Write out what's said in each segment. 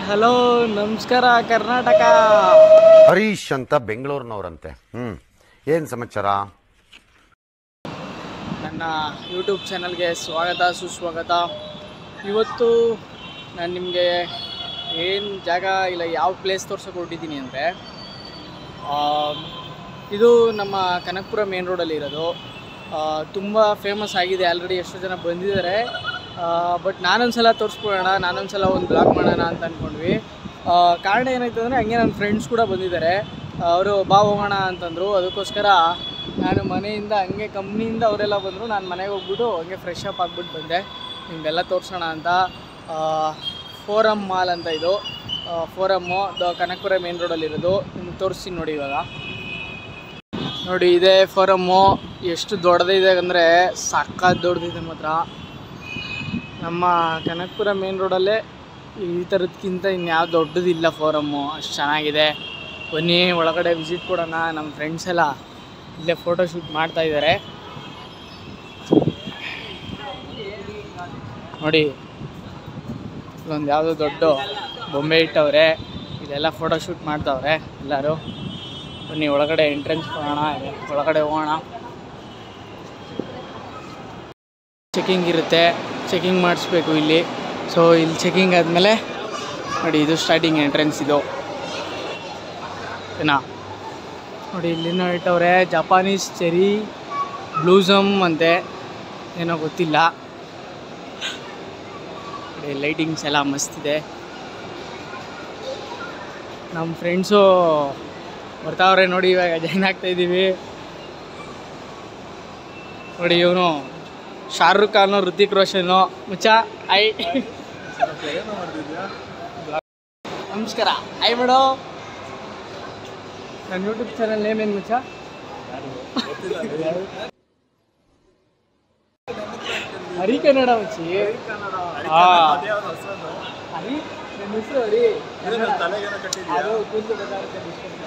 Hello ನಮಸ್ಕಾರ ಕರ್ನಾಟಕ ಹರೀಶ್ ಅಂತ ಬೆಂಗಳೂರಿನವರಂತೆ ಹ್ಮ್ ಏನ್ ಸಮಾಚಾರ ನನ್ನ ಯೂಟ್ಯೂಬ್ ಚಾನಲ್ಗೆ ಸ್ವಾಗತ ಸುಸ್ವಾಗತ ಇವತ್ತು ನಾನು ನಿಮಗೆ ಏನು ಜಾಗ ಇಲ್ಲ ಯಾವ ಪ್ಲೇಸ್ ತೋರ್ಸೋಕೆ ಹೊರಟಿದ್ದೀನಿ ಅಂದರೆ ಇದು ನಮ್ಮ ಕನಕಪುರ ಮೇನ್ ರೋಡಲ್ಲಿ ಇರೋದು ತುಂಬ ಫೇಮಸ್ ಆಗಿದೆ ಆಲ್ರೆಡಿ ಎಷ್ಟೋ ಜನ ಬಂದಿದ್ದಾರೆ ಬಟ್ ನಾನೊಂದ್ಸಲ ತೋರಿಸ್ಕೊಳ್ಳೋಣ ನಾನೊಂದ್ಸಲ ಒಂದು ಬ್ಲಾಗ್ ಮಾಡೋಣ ಅಂತ ಅಂದ್ಕೊಂಡ್ವಿ ಆ, ಕಾರಣ ಏನಾಯ್ತು ಅಂದರೆ ಹಂಗೆ ನನ್ನ ಫ್ರೆಂಡ್ಸ್ ಕೂಡ ಬಂದಿದ್ದಾರೆ ಅವರು ಬಾ ಹೋಗೋಣ ಅಂತಂದರು ಅದಕ್ಕೋಸ್ಕರ ನಾನು ಮನೆಯಿಂದ ಹಂಗೆ ಕಂಪ್ನಿಯಿಂದ ಅವರೆಲ್ಲ ಬಂದರು ನಾನು ಮನೆಗೆ ಹೋಗ್ಬಿಟ್ಟು ಹಂಗೆ ಫ್ರೆಶ್ ಅಪ್ ಆಗಿಬಿಟ್ಟು ಬಂದೆ ನಿಮಗೆಲ್ಲ ತೋರಿಸೋಣ ಅಂತ ಫೋರಮ್ ಮಾಲ್ ಅಂತ ಇದು ಫೋರಮ್ಮು ದ ಕನಕಪುರ ಮೇನ್ ರೋಡಲ್ಲಿರೋದು ನಿಮ್ಗೆ ತೋರಿಸ್ತೀನಿ ನೋಡಿ ಇವಾಗ ನೋಡಿ ಇದೇ ಫೋರಮ್ಮು ಎಷ್ಟು ದೊಡ್ಡದಿದೆ ಅಂದರೆ ಸಖತ್ ದೊಡ್ಡದಿದೆ ಮಾತ್ರ ನಮ್ಮ ಕನಕಪುರ ಮೇನ್ ರೋಡಲ್ಲೇ ಈ ಥರದ್ಕಿಂತ ಇನ್ಯಾವ ದೊಡ್ಡದಿಲ್ಲ ಫೋರಮ್ಮು ಅಷ್ಟು ಚೆನ್ನಾಗಿದೆ ಬನ್ನಿ ಒಳಗಡೆ ವಿಸಿಟ್ ಕೊಡೋಣ ನಮ್ಮ ಫ್ರೆಂಡ್ಸ್ ಎಲ್ಲ ಇಲ್ಲೇ ಫೋಟೋ ಶೂಟ್ ಮಾಡ್ತಾ ಇದ್ದಾರೆ ನೋಡಿ ಇಲ್ಲೊಂದು ಯಾವುದೋ ದೊಡ್ಡ ಬೊಂಬೆ ಇಟ್ಟವ್ರೆ ಇದೆಲ್ಲ ಫೋಟೋ ಶೂಟ್ ಮಾಡ್ತಾವ್ರೆ ಎಲ್ಲರೂ ಬನ್ನಿ ಒಳಗಡೆ ಎಂಟ್ರೆನ್ಸ್ ಹೋಗೋಣ ಒಳಗಡೆ ಹೋಗೋಣ ಚೆಕಿಂಗ್ ಇರುತ್ತೆ ಚೆಕಿಂಗ್ ಮಾಡಿಸ್ಬೇಕು ಇಲ್ಲಿ ಸೊ ಇಲ್ಲಿ ಚೆಕಿಂಗ್ ಆದಮೇಲೆ ನೋಡಿ ಇದು ಸ್ಟಾರ್ಟಿಂಗ್ ಎಂಟ್ರೆನ್ಸ್ ಇದು ಏನಾ ನೋಡಿ ಇಲ್ಲಿನೂ ಇಟ್ಟವ್ರೆ ಜಪಾನೀಸ್ ಚೆರಿ ಬ್ಲೂಸಮ್ ಅಂತೆ ಏನೋ ಗೊತ್ತಿಲ್ಲ ನೋಡಿ ಲೈಟಿಂಗ್ಸ್ ಎಲ್ಲ ಮಸ್ತಿದೆ ನಮ್ಮ ಫ್ರೆಂಡ್ಸು ಬರ್ತಾವ್ರೆ ನೋಡಿ ಇವಾಗ ಜಾಯ್ನ್ ಆಗ್ತಾ ಇದ್ದೀವಿ ನೋಡಿ ಇವನು ಶಾರುಖ್ ಖಾನು ಋತಿಕ್ ರೋಷನು ಮುಚ್ಚ ಐ ನಮಸ್ಕಾರ ಐ ಮೇಡೋ ನನ್ನ ಯೂಟ್ಯೂಬ್ ಚಾನಲ್ ನೇಮ್ ಏನು ಮುಚ್ಚ ಹರಿ ಕನ್ನಡ ಮುಚ್ಚಿ ಹಾ ಹರಿ ನನ್ನ ಹೆಸರು ಹರಿ ಅದು ಕೂದಲು ಗೊತ್ತಾಗುತ್ತೆ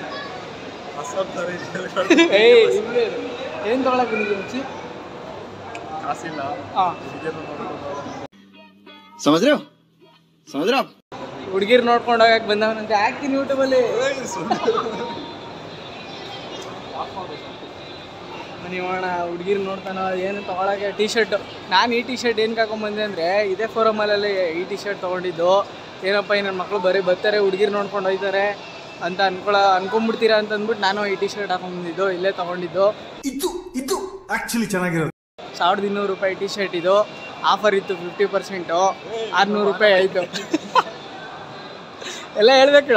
ಏಯ್ ಇವ್ರು ಏನು ತೊಗೊಳಕ್ಕೆ ಬಂದಿದ್ದೀವಿ ಮುಚ್ಚಿ ಹಾಂ समझ रहे हो समझ रहे हो आप ಹುಡುಗಿರ್ ನೋಡ್ಕೊಂಡು ಹೋಗಕ್ಕೆ ಬಂದವನಂತೆ ಹಾಕ್ತೀನಿ ಯೂಟ್ಯೂಬಲ್ಲಿ ನೀವು ಅಣ್ಣ ಹುಡುಗಿರ್ ನೋಡ್ತಾನೋ ಏನು ತೊಗೊಳಕ್ಕೆ ಟಿ ಶರ್ಟ್ ನಾನು ಈ ಟಿ ಶರ್ಟ್ ಏನು ಹಾಕೊಂಬಂದೆ ಅಂದರೆ ಇದೇ ಫೋರಮಲ್ಲಿ ಈ ಟಿ ಶರ್ಟ್ ತೊಗೊಂಡಿದ್ದು ಏನಪ್ಪ ಈ ನನ್ನ ಮಕ್ಕಳು ಬರೀ ಬರ್ತಾರೆ ಹುಡುಗಿರ್ ನೋಡ್ಕೊಂಡು ಹೋಯ್ತಾರೆ ಅಂತ ಅನ್ಕೊಳ ಅನ್ಕೊಂಬಿಡ್ತೀರಾ ಅಂತ ಅಂದ್ಬಿಟ್ಟು ನಾನು ಈ ಟಿ ಶರ್ಟ್ ಹಾಕೊಂಬಂದಿದ್ದು ಇಲ್ಲೇ ತೊಗೊಂಡಿದ್ದು ಇದು ಇದು ಆಕ್ಚುಲಿ ಚೆನ್ನಾಗಿರೋದು ಸಾವಿರದ ಇನ್ನೂರು ರೂಪಾಯಿ ಟಿ ಶರ್ಟ್ ಇದು ಆಫರ್ ಇತ್ತು ಫಿಫ್ಟಿ ಪರ್ಸೆಂಟು ಆರುನೂರು ರೂಪಾಯಿ ಆಯಿತು ಎಲ್ಲ ಹೇಳ್ಬೇಕಡ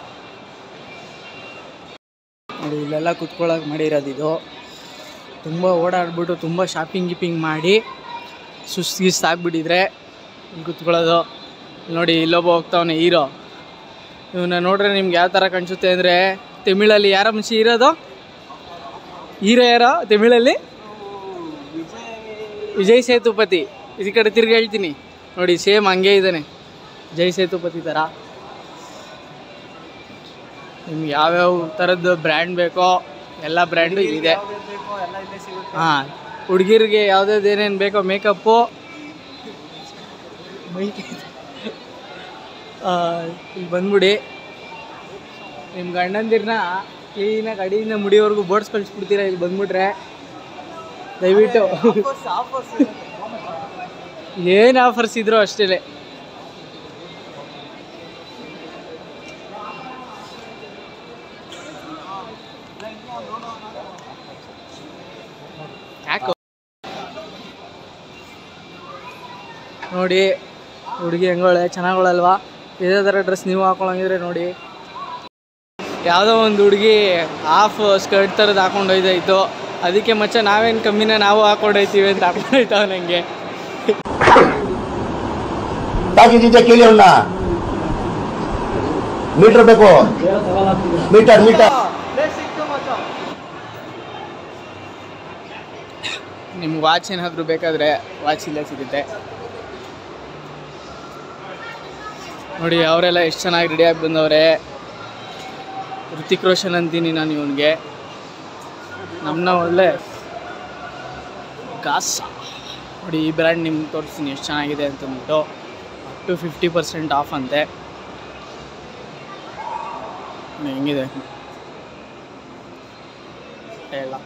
ನೋಡಿ ಇಲ್ಲೆಲ್ಲ ಕುತ್ಕೊಳ್ಳೋಕೆ ಮಾಡಿರೋದು ಇದು ತುಂಬ ಓಡಾಡ್ಬಿಟ್ಟು ತುಂಬ ಶಾಪಿಂಗ್ ಗಿಪಿಂಗ್ ಮಾಡಿ ಸುಸ್ತು ಗಿಸ್ತು ಆಗ್ಬಿಟ್ಟಿದ್ರೆ ಇಲ್ಲಿ ಕುತ್ಕೊಳ್ಳೋದು ಇಲ್ಲಿ ನೋಡಿ ಇಲ್ಲೊಬ್ಬ ಹೋಗ್ತಾವನೆ ಹೀರೋ ಇವನ್ನ ನೋಡ್ರೆ ನಿಮ್ಗೆ ಯಾವ ಥರ ಕಾಣಿಸುತ್ತೆ ಅಂದರೆ ತಮಿಳಲ್ಲಿ ಯಾರ ಮುಂಚೆ ಇರೋದು ಹೀರೋ ಯಾರೋ ತಮಿಳಲ್ಲಿ ವಿಜಯ್ ಸೇತುಪತಿ ಈ ಕಡೆ ತಿರ್ಗಿ ಹೇಳ್ತೀನಿ ನೋಡಿ ಸೇಮ್ ಹಂಗೆ ಇದ್ದಾನೆ ಜೈ ಸೇತುಪತಿ ಥರ ನಿಮ್ಗೆ ಯಾವ್ಯಾವ ಥರದ್ದು ಬ್ರ್ಯಾಂಡ್ ಬೇಕೋ ಎಲ್ಲ ಬ್ರ್ಯಾಂಡು ಇಲ್ಲಿದೆ ಹಾಂ ಹುಡುಗಿರಿಗೆ ಯಾವ್ದಾವ್ದು ಏನೇನು ಬೇಕೋ ಮೇಕಪ್ಪು ಇಲ್ಲಿ ಬಂದ್ಬಿಡಿ ನಿಮ್ಮ ಗಂಡಂದಿರನ್ನ ಕ್ಲೀನಾಗಿ ಅಡಿಯಿಂದ ಮುಡಿಯೋವರೆಗೂ ಬೋಡ್ಸ್ ಕಳಿಸ್ಬಿಡ್ತೀರಾ ಇಲ್ಲಿ ಬಂದ್ಬಿಟ್ರೆ ದಯವಿಟ್ಟು ಏನು ಆಫರ್ಸ್ ಇದ್ರು ಅಷ್ಟೇ ಯಾಕೋ ನೋಡಿ ಹುಡುಗಿ ಹೆಂಗೋಳೆ ಚೆನ್ನಾಗೊಳಲ್ವಾ ಇದೇ ಥರ ಡ್ರೆಸ್ ನೀವು ಹಾಕೊಳಂಗಿದ್ರೆ ನೋಡಿ ಯಾವುದೋ ಒಂದು ಹುಡುಗಿ ಹಾಫ್ ಸ್ಕರ್ಟ್ ಥರದ್ದು ಹಾಕೊಂಡು ಹೋಯ್ತಾಯಿತ್ತು ಅದಕ್ಕೆ ಮಚ್ಚ ನಾವೇನು ಕಮ್ಮಿನ ನಾವು ಹಾಕೊಂಡು ಹೋಯ್ತೀವಿ ಅಂತ ಹಾಕೊಂಡು ಹೋಯ್ತಾವ ನನಗೆ ಬಾಕಿ ಚೀಜ ಕೇಳಿ ಅವನ್ನ ಮೀಟರ್ ಬೇಕು ಮೀಟರ್ ಮೀಟರ್ ನಿಮ್ಗೆ ವಾಚ್ ಏನಾದರೂ ಬೇಕಾದರೆ ವಾಚ್ ಇಲ್ಲೇ ಸಿಗುತ್ತೆ ನೋಡಿ ಅವರೆಲ್ಲ ಎಷ್ಟು ಚೆನ್ನಾಗಿ ರೆಡಿಯಾಗಿ ಬಂದವ್ರೆ ಋತಿಕ್ ರೋಷನ್ ಅಂತೀನಿ ನಾನು ಇವನಿಗೆ ನಮ್ಮನ್ನ ಒಳ್ಳೆ ಗಾಸ ನೋಡಿ ಈ ಬ್ರ್ಯಾಂಡ್ ನಿಮ್ಗೆ ತೋರಿಸ್ತೀನಿ ಎಷ್ಟು ಚೆನ್ನಾಗಿದೆ ಅಂತಂದ್ಬಿಟ್ಟು up to fifty percent off ಅಂತೆ ಇನ್ನು ಹೆಂಗಿದೆ ಬಟ್ಟೆ ಎಲ್ಲ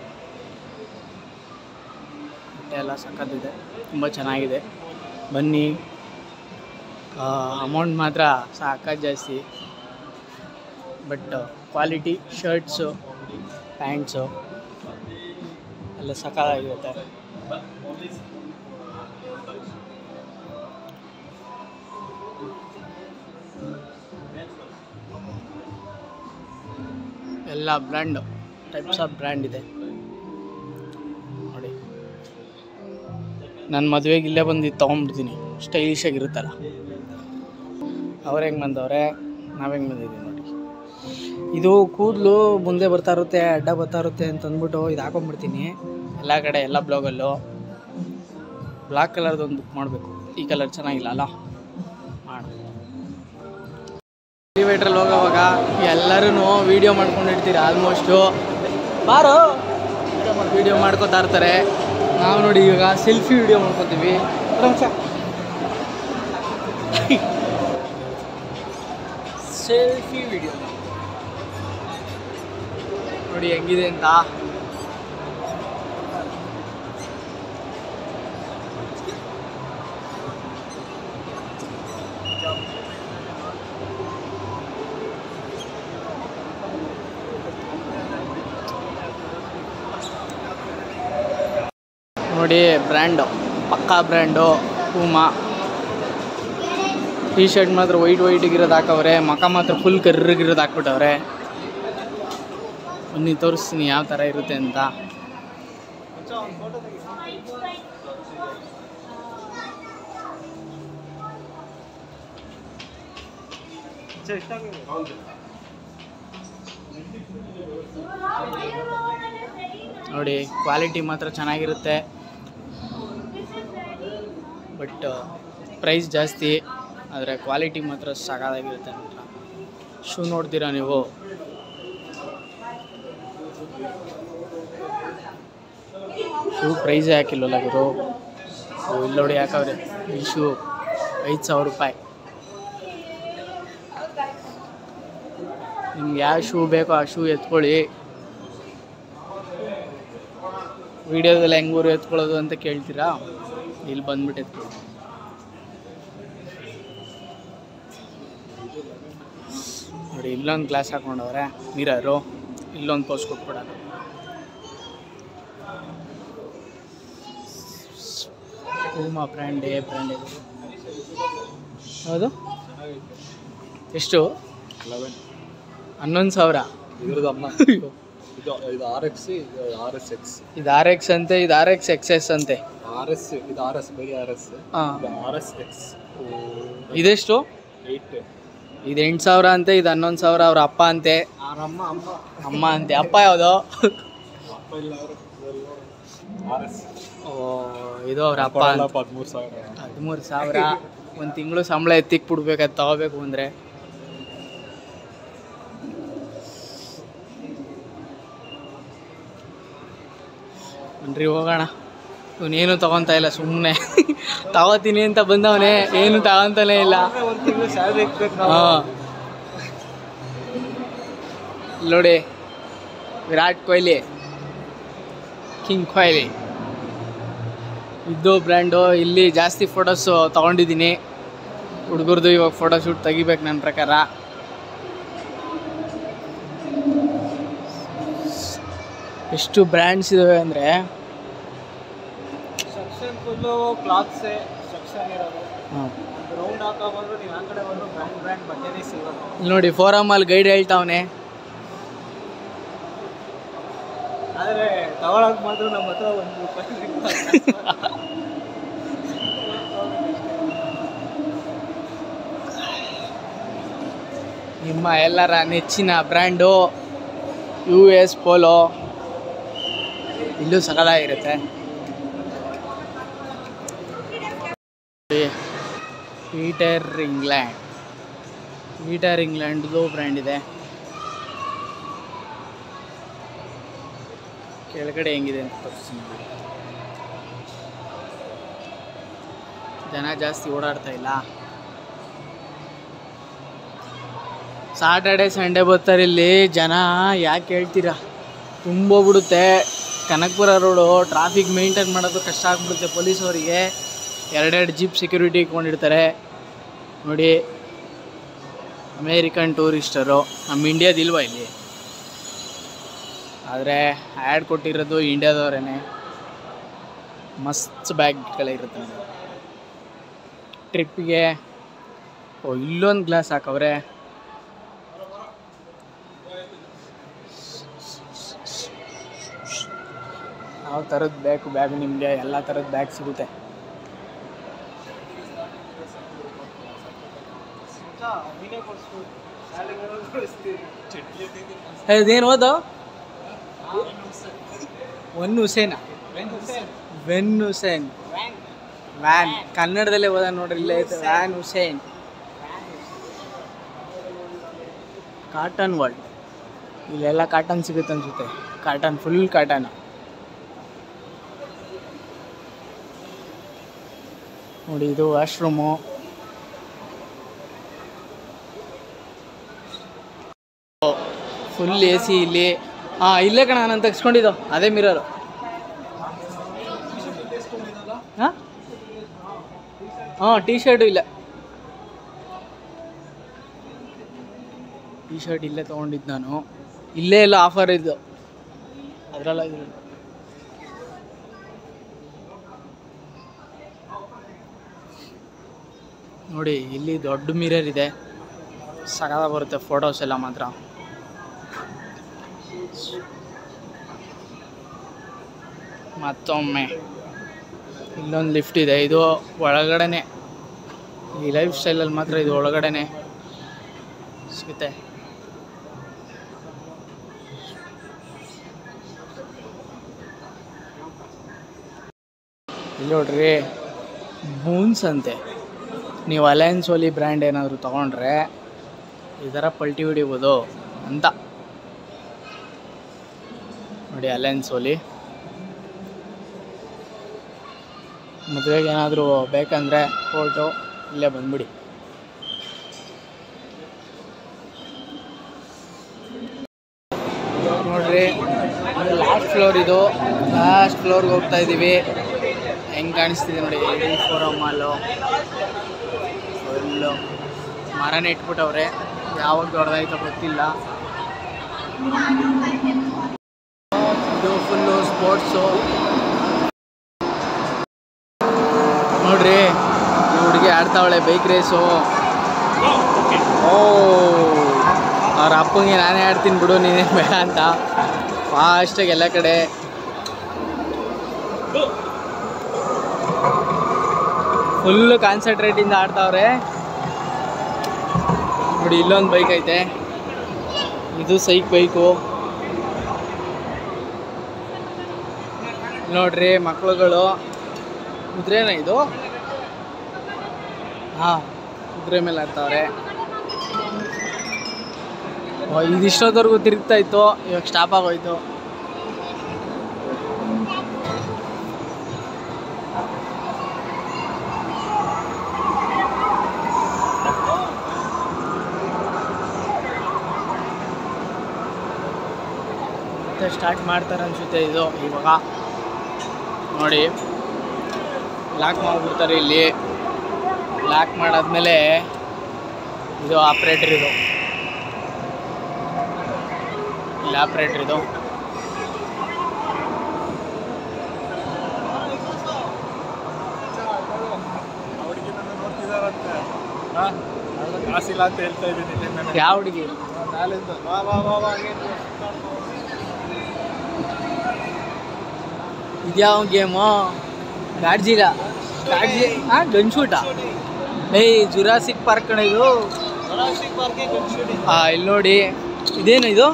ಬಟ್ಟೆ ಎಲ್ಲ ಸಖತ್ತಿದೆ ತುಂಬ ಚೆನ್ನಾಗಿದೆ ಬನ್ನಿ ಅಮೌಂಟ್ ಮಾತ್ರ ಸಾಕಾಗಿ ಜಾಸ್ತಿ ಬಟ್ ಕ್ವಾಲಿಟಿ ಶರ್ಟ್ಸು ಪ್ಯಾಂಟ್ಸು ಎಲ್ಲ ಸಕಾಲಾಗಿರುತ್ತೆ ಎಲ್ಲ ಬ್ರ್ಯಾಂಡು ಟೈಪ್ಸ್ ಆಫ್ ಬ್ರ್ಯಾಂಡ್ ಇದೆ ನೋಡಿ ನನ್ನ ಮದುವೆಗೆ ಇಲ್ಲೇ ಬಂದು ತೊಗೊಂಡ್ಬಿಡ್ತೀನಿ ಸ್ಟೈಲಿಶ್ ಆಗಿರುತ್ತಲ್ಲ ಅವ್ರು ಹೆಂಗೆ ಬಂದವ್ರೆ ನಾವು ಹೆಂಗೆ ಬಂದಿದ್ದೀವಿ ನೋಡಿ ಇದು ಕೂದಲು ಮುಂದೆ ಬರ್ತಾ ಇರುತ್ತೆ ಅಡ್ಡ ಬರ್ತಾ ಇರುತ್ತೆ ಅಂತ ಅಂದ್ಬಿಟ್ಟು ಇದು ಹಾಕೊಂಡ್ಬಿಡ್ತೀನಿ ಎಲ್ಲ ಕಡೆ ಎಲ್ಲ ಬ್ಲಾಗಲ್ಲೂ ಬ್ಲಾಕ್ ಕಲರ್ದೊಂದು ಬುಕ್ ಮಾಡಬೇಕು ಈ ಕಲರ್ ಚೆನ್ನಾಗಿಲ್ಲ ಅಲ್ಲ ಮಾಡು ಎಲಿವೇಟ್ರಲ್ಲಿ ಹೋಗೋವಾಗ ಎಲ್ಲರೂ ವೀಡಿಯೋ ಮಾಡ್ಕೊಂಡಿರ್ತೀರಿ ಆಲ್ಮೋಸ್ಟು ಬಾರೋ ವೀಡಿಯೋ ಮಾಡ್ಕೋತಾ ಇರ್ತಾರೆ ನಾವು ನೋಡಿ ಈಗ ಸೆಲ್ಫಿ ವೀಡಿಯೋ ಮಾಡ್ಕೋತೀವಿ ಸೆಲ್ಫಿ ವಿಡಿಯೋ ನೋಡಿ ಹೆಂಗಿದೆ ಅಂತ ನೋಡಿ ಬ್ರ್ಯಾಂಡು ಪಕ್ಕಾ ಬ್ರ್ಯಾಂಡು ಪೂಮಾ ಟೀ ಶರ್ಟ್ ಮಾತ್ರ ವೈಟ್ ವೈಟಿಗಿರೋದು ಹಾಕವ್ರೆ ಮಕ ಮಾತ್ರ ಫುಲ್ ಕರ್ರಗಿರೋದು ಹಾಕ್ಬಿಟ್ಟವ್ರೆ ಬನ್ನಿ ತೋರಿಸ್ತೀನಿ ಯಾವ ಥರ ಇರುತ್ತೆ ಅಂತ ನೋಡಿ ಕ್ವಾಲಿಟಿ ಮಾತ್ರ ಚೆನ್ನಾಗಿರುತ್ತೆ ಬಟ್ ಪ್ರೈಸ್ ಜಾಸ್ತಿ ಆದರೆ ಕ್ವಾಲಿಟಿ ಮಾತ್ರ ಸಾಕಾಗಿರುತ್ತೆ ಮಾತ್ರ ಶೂ ನೋಡ್ತೀರಾ ನೀವು ಶೂ ಪ್ರೈಸೇ ಹಾಕಿಲ್ವಲ್ಲ ಗುರು ಓ, ಇಲ್ಲಿ ನೋಡಿ ಯಾಕವ್ರೆ ಈ ಶೂ ಐದು ಸಾವಿರ ರೂಪಾಯಿ ನಿಮ್ಗೆ ಯಾವ ಶೂ ಬೇಕೋ ಆ ಶೂ ಎತ್ಕೊಳ್ಳಿ ವಿಡಿಯೋದಲ್ಲಿ ಹೆಂಗೂರು ಎತ್ಕೊಳ್ಳೋದು ಅಂತ ಕೇಳ್ತೀರಾ ಇಲ್ಲಿ ಬಂದ್ಬಿಟ್ಟು ಎತ್ಕೊಳ್ಳಿ ನೋಡಿ ಇಲ್ಲೊಂದು ಗ್ಲಾಸ್ ಹಾಕೊಂಡವ್ರೆ ಮಿರರು ಇಲ್ಲೊಂದು ಪೋಸ್ ಕೊಟ್ಬಿಡೋದು ಪೂಮಾ ಬ್ರ್ಯಾಂಡ್ ಎ ಬ್ರ್ಯಾಂಡ್ ಇದು ಹೌದು ಎಷ್ಟು ಹನ್ನೊಂದು ಸಾವಿರ ಇದ್ರದ್ದು ಅಮ್ಮ ಅಯ್ಯೋ. ಇದು ಇದು ಆರ್ ಎಕ್ಸ್ ಇದು ಆರ್ ಎಸ್ ಎಕ್ಸ್ ಇದು ಆರ್ ಎಕ್ಸ್ ಅಂತೆ ಇದು ಆರ್ ಎಕ್ಸ್ ಎಕ್ಸ್ ಎಸ್ ಅಂತೆ ಆರ್ ಎಸ್ ಇದು ಆರ್ ಎಸ್ ಬೇರೆ ಆರ್ ಎಸ್ ಹಾಂ ಇದು ಆರ್ ಎಸ್ ಎಕ್ಸ್ ಇದೆಷ್ಟು ಏಯ್ಟ್ ಇದು ಎಂಟು ಸಾವಿರ ಅಂತೆ ಇದು ಹನ್ನೊಂದು ಸಾವಿರ ಅವ್ರ ಅಪ್ಪ ಅಂತೆ ಆರಮ್ಮ ಅಮ್ಮ ಅಮ್ಮ ಅಂತೆ ಅಪ್ಪ ಯಾವುದು ಅಪ್ಪ ಇಲ್ಲ ಅವರು ಆರ್ ಎಸ್ ಓ ಇದು ಅವ್ರ ಅಪ್ಪ ಕೊಡಲ್ಲ ಅಂತ ಹದಿಮೂರು ಸಾವಿರ ಹದಿಮೂರು ಸಾವಿರ ಒಂದು ತಿಂಗಳು ಸಂಬಳ ಎತ್ತಿಕ್ ಬಿಡ್ಬೇಕು ತಗೋಬೇಕು ಅಂದರೆ ಬನ್ರಿ ಹೋಗೋಣ ಇವನೇನು ತಗೊಂತ ಇಲ್ಲ ಸುಮ್ಮನೆ ತಗೋತೀನಿ ಅಂತ ಬಂದವನೇ ಏನು ತಗೊಂತಾನೆ ಇಲ್ಲ ಹಾಂ ನೋಡಿ ವಿರಾಟ್ ಕೊಹ್ಲಿ ಕಿಂಗ್ ಕೊಹ್ಲಿ ಇದ್ದು ಬ್ರ್ಯಾಂಡು ಇಲ್ಲಿ ಜಾಸ್ತಿ ಫೋಟೋಸು ತೊಗೊಂಡಿದ್ದೀನಿ ಹುಡುಗರದು ಇವಾಗ ಫೋಟೋ ಶೂಟ್ ತೆಗಿಬೇಕು ನನ್ನ ಪ್ರಕಾರ ಎಷ್ಟು ಬ್ರ್ಯಾಂಡ್ಸ್ ಇದಾವೆ ಅಂದರೆ ಸೆಕ್ಷನ್ ಫುಲ್ಲು ಕ್ಲಾತ್ಸೇ ಸೆಕ್ಷನ್ ಇರೋದು ಹಾಂ ರೌಂಡ್ ಹಾಕೋ ಬಂದ್ರು ನೀವು ಆ ಕಡೆ ಬಂದ್ರು ಬ್ರ್ಯಾಂಡ್ ಬ್ರ್ಯಾಂಡ್ ಬಟ್ಟೆನೇ ಸಿಗೋದು ಇಲ್ಲಿ ನೋಡಿ ಫೋರಮಲ್ಲಿ ಗೈಡ್ ಹೇಳ್ತಾವನೆ ಆದರೆ ತಗೊಳಕ್ ಮಾತ್ರ ನಮ್ಮ ಹತ್ರ ಒಂದು ರೂಪಾಯಿ ನಿಮ್ಮ ಎಲ್ಲರ ನೆಚ್ಚಿನ ಬ್ರ್ಯಾಂಡು ಯು ಎಸ್ ಪೋಲೋ ಇಲ್ಲೂ ಸಕಲಾಗಿರುತ್ತೆ ಪೀಟರ್ ಇಂಗ್ಲೆಂಡ್ ಪೀಟರ್ ಇಂಗ್ಲೆಂಡ್ದು ಬ್ರ್ಯಾಂಡ್ ಇದೆ ಕೆಳಗಡೆ ಹೆಂಗಿದೆ ಅಂತ ತೋರಿಸ್ತೀನಿ ನೋಡಿ. ಜನ ಜಾಸ್ತಿ ಓಡಾಡ್ತಾ ಇಲ್ಲ ಸಾಟರ್ಡೆ ಸಂಡೇ ಬರ್ತಾರೆ ಇಲ್ಲಿ ಜನ ಯಾಕೆ ಹೇಳ್ತೀರಾ ತುಂಬೋಗ್ಬಿಡುತ್ತೆ ಕನಕಪುರ ರೋಡು ಟ್ರಾಫಿಕ್ ಮೇಂಟೈನ್ ಮಾಡೋದು ಕಷ್ಟ ಆಗ್ಬಿಡುತ್ತೆ ಪೊಲೀಸವರಿಗೆ ಎರಡೆರಡು ಜೀಪ್ ಸೆಕ್ಯೂರಿಟಿ ಇಟ್ಕೊಂಡಿರ್ತಾರೆ ನೋಡಿ ಅಮೇರಿಕನ್ ಟೂರಿಸ್ಟರು ನಮ್ಮ ಇಂಡಿಯಾದಿಲ್ವಾ ಇಲ್ಲಿ ಆದರೆ ಆ್ಯಡ್ ಕೊಟ್ಟಿರೋದು ಇಂಡಿಯಾದವರೇ ಮಸ್ತ್ ಬ್ಯಾಗ್ಗಳಿರುತ್ತೆ ನೋಡಿ ಟ್ರಿಪ್ಪಿಗೆ ಓ ಇಲ್ಲೊಂದು ಗ್ಲಾಸ್ ಹಾಕವ್ರೆ ಯಾವ ಥರದ್ದು ಬೇಕು ಬ್ಯಾಗ್ ನಿಮಗೆ ಎಲ್ಲ ಥರದ ಬ್ಯಾಗ್ ಸಿಗುತ್ತೆ ಇದೇನು ಓದು Van Heusen Van Heusen Van ಕನ್ನಡದಲ್ಲೇ ಓದ ನೋಡ್ರಿ ಇಲ್ಲೇ ಐತೆ ವ್ಯಾನ್ ಹುಸೇನ್ ಕಾಟನ್ ವರ್ಲ್ಡ್ ಇಲ್ಲೆಲ್ಲ ಕಾಟನ್ ಸಿಗುತ್ತೆ ಅನ್ಸುತ್ತೆ ಕಾಟನ್ ಫುಲ್ ಕಾಟನ್ ನೋಡಿ ಇದು ವಾಶ್ರೂಮು ಫುಲ್ ಎ ಸಿ ಇಲ್ಲಿ ಹಾಂ ಇಲ್ಲೇ ಕಣ ನಾನು ತೆಗ್ಸ್ಕೊಂಡಿದ್ದು ಅದೇ ಮಿರರು ಹಾಂ ಹಾಂ ಟೀ ಶರ್ಟು ಇಲ್ಲ ಟೀ ಶರ್ಟ್ ಇಲ್ಲೇ ತೊಗೊಂಡಿದ್ದು ನಾನು ಇಲ್ಲೇ ಎಲ್ಲ ಆಫರ್ ಇದ್ದು ಅದರಲ್ಲ ಇದ್ರಲ್ಲಿ ನೋಡಿ ಇಲ್ಲಿ ದೊಡ್ಡ ಮಿರರ್ ಇದೆ ಸಗದ ಬರುತ್ತೆ ಫೋಟೋಸ್ ಎಲ್ಲ ಮಾತ್ರ ಮತ್ತೊಮ್ಮೆ ಇಲ್ಲೊಂದು ಲಿಫ್ಟ್ ಇದೆ ಇದು ಒಳಗಡೆನೆ ಈ ಲೈಫ್ ಸ್ಟೈಲಲ್ಲಿ ಮಾತ್ರ ಇದು ಒಳಗಡೆನೆ ಸಿಗುತ್ತೆ ಇಲ್ಲಿ ನೋಡ್ರಿ ಬೂನ್ಸ್ ಅಂತೆ ನೀವು ಅಲಯನ್ಸ್ ಓಲಿ ಬ್ರ್ಯಾಂಡ್ ಏನಾದರೂ ತೊಗೊಂಡ್ರೆ ಈ ಥರ ಪಲ್ಟಿ ಹೊಡಿಬೋದು ಅಂತ ನೋಡಿ ಅಲಯನ್ಸ್ ಓಲಿ ಮದುವೆಗೆ ಏನಾದರೂ ಬೇಕಂದರೆ ಕೋರ್ಟು ಇಲ್ಲೇ ಬಂದ್ಬಿಡಿ ನೋಡ್ರಿ ಲಾಸ್ಟ್ ಫ್ಲೋರ್ ಇದು ಲಾಸ್ಟ್ ಫ್ಲೋರ್ಗೆ ಹೋಗ್ತಾ ಇದ್ದೀವಿ ಹೆಂಗೆ ಕಾಣಿಸ್ತಿದೆ ನೋಡಿ ಇಡೀ ಫೋರಮ್ ಮಾಲು ಫುಲ್ಲು ಮರನೇ ಇಟ್ಬಿಟ್ಟವ್ರೆ ಯಾವಾಗ ದೊಡ್ಡದಾಯ್ತೋ ಗೊತ್ತಿಲ್ಲ ಇದು ಫುಲ್ಲು ಸ್ಪೋರ್ಟ್ಸು ನೋಡ್ರಿ ಈ ಹುಡುಗಿ ಆಡ್ತಾವಳೆ ಬೈಕ್ ರೇಸು ಓ ಅವ್ರ ಅಪ್ಪಂಗೆ ನಾನೇ ಆಡ್ತೀನಿ ಬಿಡು ನೀನೇನು ಬೇಡ ಅಂತ ಫಾಸ್ಟಾಗಿ ಎಲ್ಲ ಕಡೆ ಫುಲ್ ಕಾನ್ಸಂಟ್ರೇಟಿಂದ ಆಡ್ತಾವ್ರೆ ನೋಡಿ ಇಲ್ಲೊಂದು ಬೈಕ್ ಐತೆ ಇದು ಸೈಕ್ ಬೈಕು ನೋಡ್ರಿ ಮಕ್ಳುಗಳು ಕುದುರೆನ ಇದು ಹಾಂ ಕುದುರೆ ಮೇಲೆ ಆಡ್ತಾವ್ರೆ ಓ, ಇದಿಷ್ಟೊತ್ತವರೆಗೂ ತಿರುಗ್ತಾ ಇತ್ತು ಇವಾಗ ಸ್ಟಾಪ್ ಆಗೋಯ್ತು ಮತ್ತೆ ಸ್ಟಾರ್ಟ್ ಮಾಡ್ತಾರೆ ಅನ್ಸುತ್ತೆ ಇದು ಇವಾಗ ನೋಡಿ ಲಾಕ್ ಮಾಡಿಬಿಡ್ತಾರೆ ಇಲ್ಲಿ ಲಾಕ್ ಮಾಡಾದ್ಮೇಲೆ ಇದು ಆಪ್ರೇಟರ್ ಇದು ಇಲ್ಲಿ ಆಪ್ರೇಟರ್ ಇದು ಕಾಸಿಲ್ಲ ಅಂತ ಹೇಳ್ತಾ ಇದ್ದೀನಿ ಯಾವ ಹುಡುಗಿ ನಾಳಿಂದ ವಾ ವಾ ವಾ ವಾ ಹಂಗೆ ಇದ್ಯಾವ ಗೇಮು ಗಾಡ್ಜಿಲ ಗಾಡ್ಜಿ ಹಾಂ ಗನ್ಶೂಟ ಏಯ್ ಜುರಾಸಿಕ್ ಪಾರ್ಕ್ ಕಣ ಇದು ಹಾಂ ಇಲ್ಲಿ ನೋಡಿ ಇದೇನು ಇದು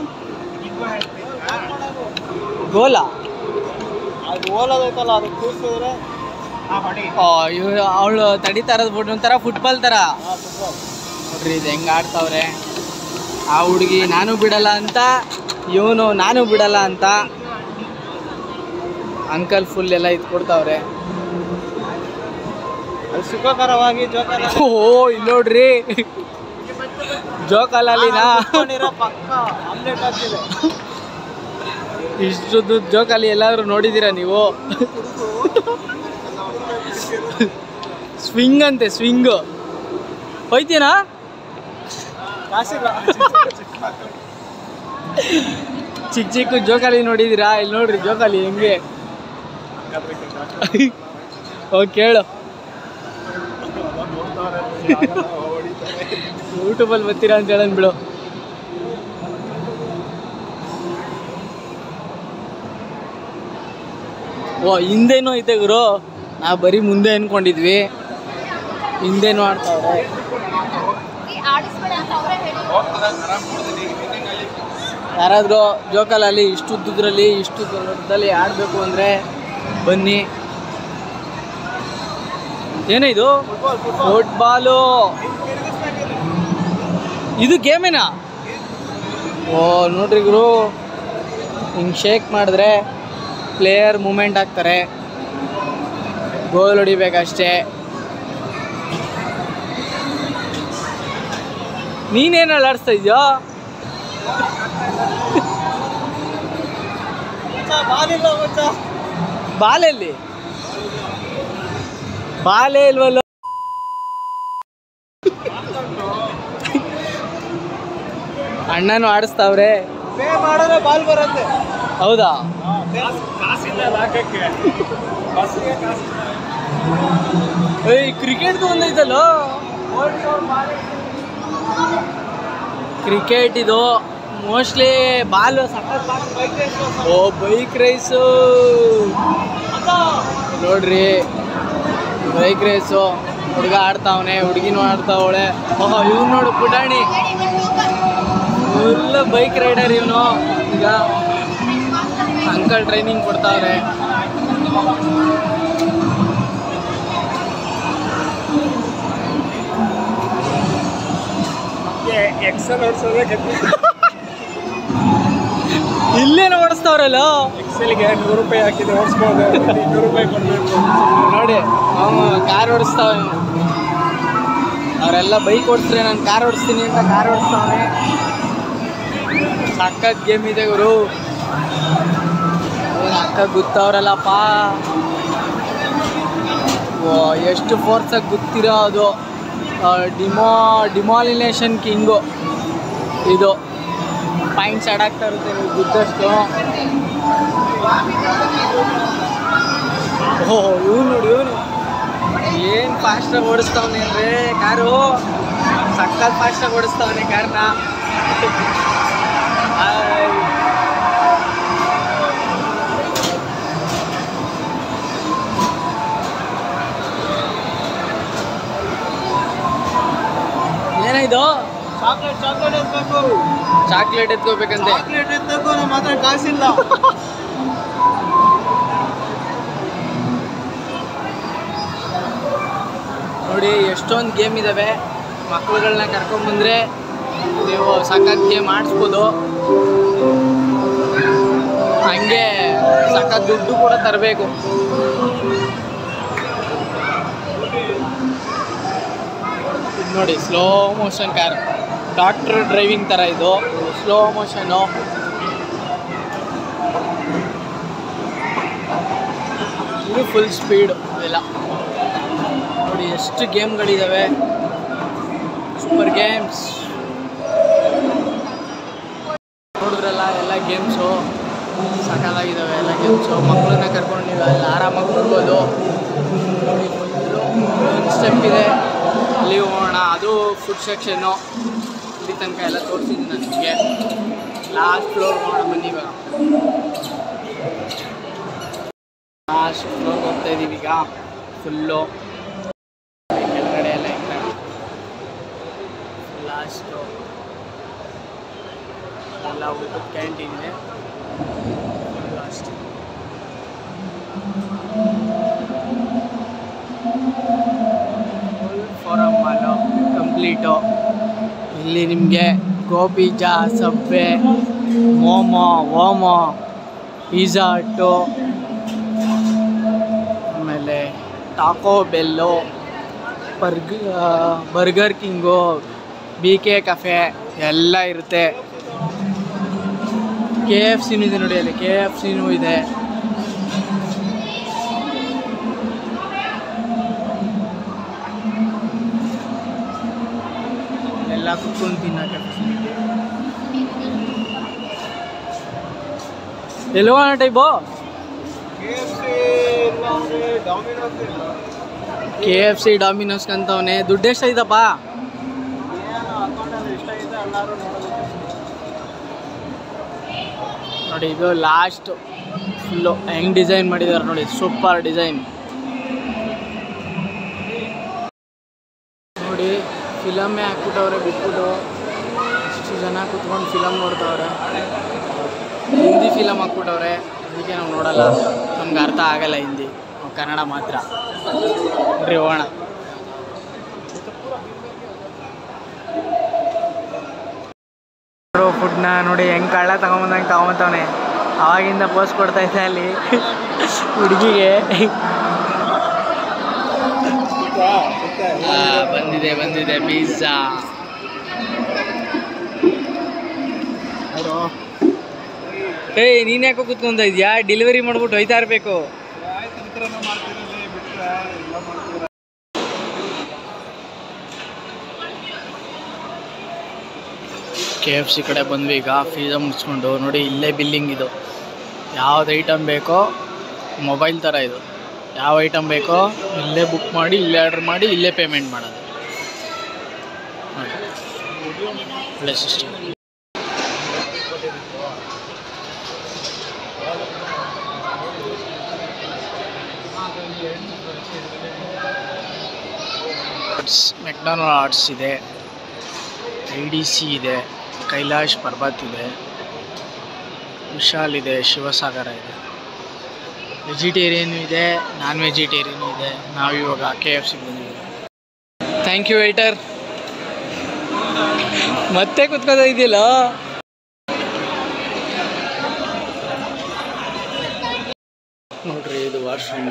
ಗೋಲಾ ಅದು ಓಲೋದೈತಲ್ಲ ಅದು ಕೂಸಿದ್ರೆ ಇವ್ರು ಅವಳು ತಡಿತಾ ಇರೋದು ಬಿಟ್ಟು ಒಂಥರ ಫುಟ್ಬಾಲ್ ಥರ ನೋಡ್ರಿ ಇದು ಹೆಂಗೆ ಆಡ್ತಾವ್ರೆ ಆ ಹುಡುಗಿ ನಾನು ಬಿಡಲ್ಲ ಅಂತ ಇವನು ನಾನು ಬಿಡಲ್ಲ ಅಂತ ಅಂಕಲ್ ಫುಲ್ ಎಲ್ಲ ಇದು ಕೊಡ್ತಾವ್ರೆ ಅದು ಸುಖಕರವಾಗಿ ಜೋಕರ ಓ ಇಲ್ಲಿ ನೋಡ್ರಿ ಜೋಕಾಲಿನಾ ಪಕ್ಕ ಆಮ್ಲೆಟ್ ಆಗ್ತಿದೆ ಇಷ್ಟುದ್ದು ಜೋಕಾಲಿ ಎಲ್ಲಾದ್ರೂ ನೋಡಿದ್ದೀರಾ ನೀವು ಸ್ವಿಂಗ್ ಅಂತೆ ಸ್ವಿಂಗ್ ಹೋಯ್ತೀನಾ ಕಾಸಿಲ್ಲ ಚಿಕ್ಕ ಚಿಕ್ಕ ಜೋಕಾಲಿ ನೋಡಿದ್ದೀರಾ ಇಲ್ಲಿ ನೋಡ್ರಿ ಜೋಕಾಲಿ ಹೆಂಗೆ ಹೋಗಿ ಕೇಳು ಯೂಟ್ಯೂಬಲ್ಲಿ ಬರ್ತೀರಾ ಅಂತ ಹೇಳನ್ ಬಿಡು ಓ ಹಿಂದೇನೂ ಐತೆ ಗುರು ನಾವು ಬರೀ ಮುಂದೆ ಅನ್ಕೊಂಡಿದ್ವಿ ಹಿಂದೇನೂ ಆಡ್ತಾವ್ರೆ ಆಡಿಸ್ಬೇಡ ಅಂತ ಅವರೇ ಹೇಳಿ ಯಾರಾದರೂ ಜೋಕಾಲಲ್ಲಿ ಇಷ್ಟು ಉದ್ದುದ್ರಲ್ಲಿ ಇಷ್ಟು ದೊಡ್ಡದಲ್ಲಿ ಆಡಬೇಕು ಅಂದರೆ ಬನ್ನಿ ಏನಿದು ಫುಟ್ಬಾಲು ಇದು ಗೇಮೇನಾ ಓ ನೋಡ್ರಿ ಗುರು ಹಿಂಗೆ ಶೇಕ್ ಮಾಡಿದ್ರೆ ಪ್ಲೇಯರ್ ಮೂಮೆಂಟ್ ಆಗ್ತಾರೆ ಗೋಲ್ ಹೊಡಿಬೇಕಷ್ಟೇ ನೀನೇನು ಆಡಿಸ್ತಾ ಇದೆಯೋ ಬಾಲಿಲ್ಲ ಮಚ್ಚ ಬಾಲೆಲ್ಲಿ ಬಾಲೆ ಇಲ್ವಲ್ಲ ಅಣ್ಣನು ಆಡಿಸ್ತಾವ್ರೆ ಪೇ ಮಾಡಿದ್ರೆ ಬಾಲ್ ಬರುತ್ತೆ ಹೌದಾ ಕಾಸಿಲ್ಲ ಹಾಕಕ್ಕೆ ಬಸ್ಸಿಗೆ ಕಾಸಿಲ್ಲ ಏಯ್ ಕ್ರಿಕೆಟ್ದು ಒಂದೈತಲ್ಲ ಕ್ರಿಕೆಟ್ ಇದು ಮೋಸ್ಟ್ಲಿ ಬಾಲು ಓ ಬೈಕ್ ರೈಸು ನೋಡ್ರಿ ಬೈಕ್ ರೇಸು ಹುಡುಗ ಆಡ್ತಾವನೆ ಹುಡುಗಿನೂ ಆಡ್ತಾವಳೆ ಓಹೋ ಇವ್ನು ನೋಡು ಪುಟಾಣಿ ಫುಲ್ ಬೈಕ್ ರೈಡರ್ ಇವನು ಈಗ ಅಂಕಲ್ ಟ್ರೈನಿಂಗ್ ಕೊಡ್ತಾವ್ರೆ ಎಕ್ಸೆಲ್ ಓಡಿಸೋದೇ ಇಲ್ಲೇನೋ ಓಡಿಸ್ತಾವ್ರಲ್ಲ ಎಕ್ಸೆಲ್ಗೆ ನೂರು ರೂಪಾಯಿ ಹಾಕಿದ್ರೆ ಓಡಿಸ್ಬೋದು ಇನ್ನೂರು ರೂಪಾಯಿ ಕೊಡಬೇಕು ನೋಡಿ ಅವನು ಕಾರ್ ಓಡಿಸ್ತಾವ ಅವರೆಲ್ಲ ಬೈಕ್ ಓಡಿಸ್ರೆ ನಾನು ಕಾರ್ ಓಡಿಸ್ತೀನಿ ಅಂತ ಕಾರ್ ಓಡಿಸ್ತಾವನೆ ಸಖತ್ ಗೇಮ್ ಇದೆ ಗುರು ಅವ್ನ್ ಅಕ್ಕ ಗೊತ್ತವ್ರಲ್ಲಪ್ಪ ಓ ಎಷ್ಟು ಫೋರ್ಸಾಗಿ ಗೊತ್ತಿರೋ ಅದು ಡಿಮೋ ಡಿಮಾಲಿನೇಷನ್ ಕಿಂಗು ಇದು ಪಾಯಿಂಟ್ಸ್ ಆಡಾಗ್ತಾ ಇರುತ್ತೆ ನೀವು ಗುದ್ದಷ್ಟು ಓಹೋ ಇವನು ನೋಡಿ ಇವನು ಏನು ಫಾಸ್ಟಾಗಿ ಓಡಿಸ್ತಾವನೆ ಅಂದರೆ ಕಾರು ಸಕ್ಕತ್ ಫಾಸ್ಟಾಗಿ ಓಡಿಸ್ತಾವನೆ ಕಾರ್ನ ಆಯ್. ಏನಾಯ್ತು ಚಾಕ್ಲೇಟ್ ಚಾಕ್ಲೇಟ್ ಎತ್ಬೇಕು ಚಾಕ್ಲೇಟ್ ಎತ್ಕೋಬೇಕಂತೆ ಚಾಕ್ಲೇಟ್ ಎತ್ತಬೇಕು ನಮ್ಮ ಹತ್ರ ಕಾಸಿಲ್ಲ ನೋಡಿ ಎಷ್ಟೊಂದು ಗೇಮ್ ಇದ್ದಾವೆ ಮಕ್ಕಳುಗಳನ್ನ ಕರ್ಕೊಂಬಂದ್ರೆ ನೀವು ಸಖತ್ ಗೇಮ್ ಆಡಿಸ್ಬೋದು ಹಂಗೆ ಸಖತ್ ದುಡ್ಡು ಕೂಡ ತರಬೇಕು ಇದು ನೋಡಿ slow motion car doctor driving ಥರ ಇದು ಸ್ಲೋ ಮೋಷನು ಇದು ಫುಲ್ ಸ್ಪೀಡು ಇದೆಲ್ಲ ನೋಡಿ ಎಷ್ಟು ಗೇಮ್ಗಳಿದ್ದಾವೆ ಸೂಪರ್ ಗೇಮ್ಸ್ ನೋಡಿದ್ರಲ್ಲ ಎಲ್ಲ ಗೇಮ್ಸು ಸಕಾಲಾಗಿದ್ದಾವೆ ಎಲ್ಲ ಗೇಮ್ಸು ಮಕ್ಕಳನ್ನ ಕರ್ಕೊಂಡು ನೀವು ಅಲ್ಲಿ ಆರಾಮಾಗಿ ಬರ್ಬೋದು ನೋಡಿ ಒಂದು ಸ್ಟೆಪ್ ಇದೆ ಅಲ್ಲಿ ಹೋಗೋಣ ಅದು ಫುಡ್ ಸೆಕ್ಷನ್ನು ಇಲ್ಲಿ ತನಕ ಎಲ್ಲ ತೋರಿಸಿದ್ದೀನಿ ನಾನು ನಿಮಗೆ ಲಾಸ್ಟ್ ಫ್ಲೋರ್ ಹೋಗೋಣ ಬನ್ನಿ ಇವಾಗ ಲಾಸ್ಟ್ ಫ್ಲೋರ್ ಹೋಗ್ತಾ ಇದ್ದೀವಿ ಈಗ ಫುಲ್ಲು ಕೆಳಗಡೆ ಎಲ್ಲ ಹೆಂಗೆ ಲಾಸ್ಟು ಎಲ್ಲ ಊಟದ ಕ್ಯಾಂಟೀನ್ ಇದೆ last full Forum mall complete ಇಲ್ಲಿ ನಿಮಗೆ ಗೋಬೀಜಾ ಸಬ್ಬೆ ಮೋಮೋ ಓಮೋ ಪಿಜ್ಜಾ ಹಟ್ಟು ಆಮೇಲೆ ಟಾಕೋ ಬೆಲ್ಲು ಬರ್ಗ Burger King B K cafe ಎಲ್ಲ ಇರುತ್ತೆ ಕೆ ಎಫ್ ಸಿನೂ ಇದೆ ನೋಡಿ ಅಲ್ಲಿ ಕೆ ಎಫ್ ಸಿನೂ ಇದೆ ಎಲ್ಲ ಕುತ್ಕೊಂಡು ತಿನ್ನೋಕೆ ಫೆಸಿಲಿಟಿ ಎಲ್ಲಿ ಹೋಗೋಣ ಟೈಬು ಕೆ ಎಫ್ ಸಿ ಡಾಮಿನೋಸ್ ಅಂತವನೆ ದುಡ್ಡು ಎಷ್ಟೈತಪ್ಪ ನೋಡಿ ಇದು ಲಾಸ್ಟ್ ಫುಲ್ಲು ಹೆಂಗ್ ಡಿಸೈನ್ ಮಾಡಿದ್ದಾರೆ ನೋಡಿ ಸೂಪರ್ ಡಿಸೈನ್ ನೋಡಿ ಫಿಲಮ್ಮೇ ಹಾಕ್ಬಿಟ್ಟವ್ರೆ ಬಿಟ್ಬಿಟ್ಟು ಇಷ್ಟು ಜನ ಕುತ್ಕೊಂಡು ಫಿಲಮ್ ನೋಡ್ತವ್ರೆ ಹಿಂದಿ ಫಿಲಮ್ ಹಾಕ್ಬಿಟ್ಟವ್ರೆ ಅದಕ್ಕೆ ನಾವು ನೋಡಲ್ಲ ನಮ್ಗೆ ಅರ್ಥ ಆಗಲ್ಲ ಹಿಂದಿ ನಾವು ಕನ್ನಡ ಮಾತ್ರ ನೋಡ್ರಿ ಹೋಗೋಣ ಫುಡ್ನ ನೋಡಿ ಹೆಂಗೆ ಕಳ್ಳ ತಗೊಂಬಂದಂಗೆ ತಗೊಂಬತ್ತವನೆ ಅವಾಗಿಂದ ಪೋಸ್ಟ್ ಕೊಡ್ತಾ ಇದ್ದೆ ಅಲ್ಲಿ ಹುಡುಗಿಗೆ ಬಂದಿದೆ ಬಂದಿದೆ ಪಿಜ್ಜಾ ಏಯ್ ನೀನ್ ಯಾಕೋ ಕುತ್ಕೊಂತ ಇದ್ಯಾ ಡೆಲಿವರಿ ಮಾಡ್ಬಿಟ್ಟು ಹೋಯ್ತಾ ಇರ್ಬೇಕು ಕೆ ಎಫ್ ಸಿ ಕಡೆ ಬಂದ್ವಿ ಈಗ ಫೀಸ ಮುಗಿಸ್ಕೊಂಡು ನೋಡಿ ಇಲ್ಲೇ ಬಿಲ್ಲಿಂಗ್ ಇದು ಯಾವ್ದು ಐಟಮ್ ಬೇಕೋ ಮೊಬೈಲ್ ಥರ ಇದು ಯಾವ ಐಟಮ್ ಬೇಕೋ ಇಲ್ಲೇ ಬುಕ್ ಮಾಡಿ ಇಲ್ಲೇ ಆರ್ಡರ್ ಮಾಡಿ ಇಲ್ಲೇ ಪೇಮೆಂಟ್ ಮಾಡೋದು ನೋಡಿ ಒಳ್ಳೆ ಸಿಸ್ಟಮ್ ಆರ್ಟ್ಸ್ ಮೆಕ್ಡೊನಾಲ್ಡ್ ಆರ್ಟ್ಸ್ ಇದೆ ಐ ಡಿ ಸಿ ಇದೆ ಕೈಲಾಶ್ ಪರ್ವತ್ ಇದೆ ವಿಶಾಲ್ ಇದೆ ಶಿವಸಾಗರ ಇದೆ ವೆಜಿಟೇರಿಯನ್ ಇದೆ ನಾನ್ ವೆಜಿಟೇರಿಯನ್ ಇದೆ ನಾವು ಇವಾಗ ಕೆ ಎಫ್ ಸಿ ಬಂದಿದ್ದೀವಿ ಥ್ಯಾಂಕ್ ಯು ವೇಟರ್ ಮತ್ತೆ ಕುತ್ಕೋತ ಇದೆಯಲ್ಲ ನೋಡ್ರಿ ಇದು ವಾಶ್ರೂಮ್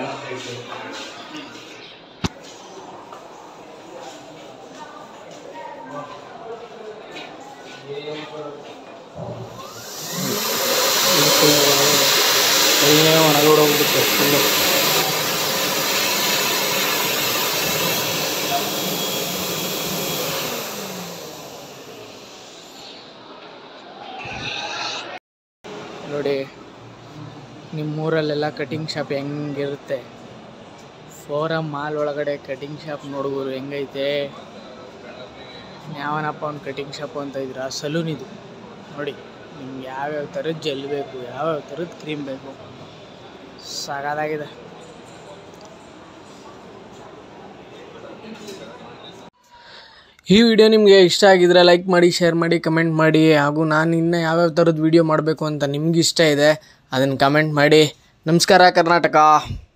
ಕೈಯೇ ಒಣಗೋಡೋಗ್ಬಿಡುತ್ತೆ ಫುಲ್ಲು ನೋಡಿ ನಿಮ್ಮೂರಲ್ಲೆಲ್ಲ ಕಟಿಂಗ್ ಶಾಪ್ ಹೆಂಗಿರುತ್ತೆ ಫೋರಮ್ ಮಾಲ್ ಒಳಗಡೆ ಕಟಿಂಗ್ ಶಾಪ್ ನೋಡುವರು ಹೆಂಗೈತೆ ಯಾವನಪ್ಪ ಒಂದು ಕಟಿಂಗ್ ಶಾಪು ಅಂತ ಇದ್ರ ಸಲೂನ್ ಇದು ನೋಡಿ ನಿಮ್ಗೆ ಯಾವ್ಯಾವ ಥರದ ಜೆಲ್ ಬೇಕು ಯಾವ್ಯಾವ ಥರದ ಕ್ರೀಮ್ ಬೇಕು ಸಾಕಾಗಿದೆ ಈ ವಿಡಿಯೋ ನಿಮಗೆ ಇಷ್ಟ ಆಗಿದ್ರೆ ಲೈಕ್ ಮಾಡಿ ಶೇರ್ ಮಾಡಿ ಕಮೆಂಟ್ ಮಾಡಿ ಹಾಗೂ ನಾನು ಇನ್ನೂ ಯಾವ್ಯಾವ ಥರದ ವಿಡಿಯೋ ಮಾಡಬೇಕು ಅಂತ ನಿಮ್ಗೆ ಇಷ್ಟ ಇದೆ ಅದನ್ನು ಕಮೆಂಟ್ ಮಾಡಿ ನಮಸ್ಕಾರ ಕರ್ನಾಟಕ